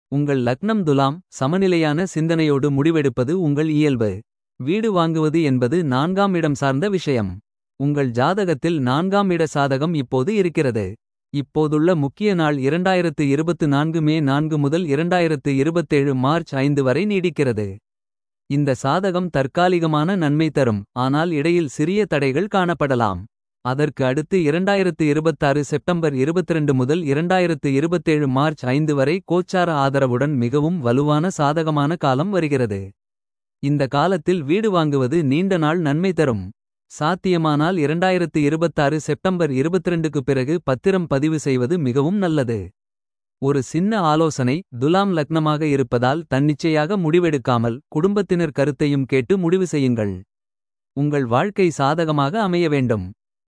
உங்கள் லக்னம் துலாம் சமநிலையான சிந்தனையோடு முடிவெடுப்பது உங்கள் இயல்பு. வீடு வாங்குவது என்பது நான்காம் இடம் சார்ந்த விஷயம். உங்கள் ஜாதகத்தில் நான்காம் இட சாதகம் இப்போது இருக்கிறது. இப்போதுள்ள முக்கிய நாள் 2024 மே 4 முதல் 2027 மார்ச் 5 வரை நீடிக்கிறது. இந்த சாதகம் தற்காலிகமான நன்மை தரும் ஆனால் இடையில் சிறிய தடைகள் காணப்படலாம். அதற்கு அடுத்து 2026 செப்டம்பர் 22 முதல் 2027 மார்ச் 5 வரை கோச்சார ஆதரவுடன் மிகவும் வலுவான சாதகமான காலம் வருகிறது. இந்த காலத்தில் வீடு வாங்குவது நீண்ட நாள் நன்மை தரும். சாத்தியமானால் 2026 செப்டம்பர் 22க்கு பிறகு பத்திரம் பதிவு செய்வது மிகவும் நல்லது. ஒரு சின்ன ஆலோசனை துலாம் லக்னமாக இருப்பதால் தன்னிச்சையாக முடிவெடுக்காமல். குடும்பத்தினர் கருத்தையும் கேட்டு முடிவு செய்யுங்கள். உங்கள் வாழ்க்கை சாதகமாக அமைய வேண்டும்.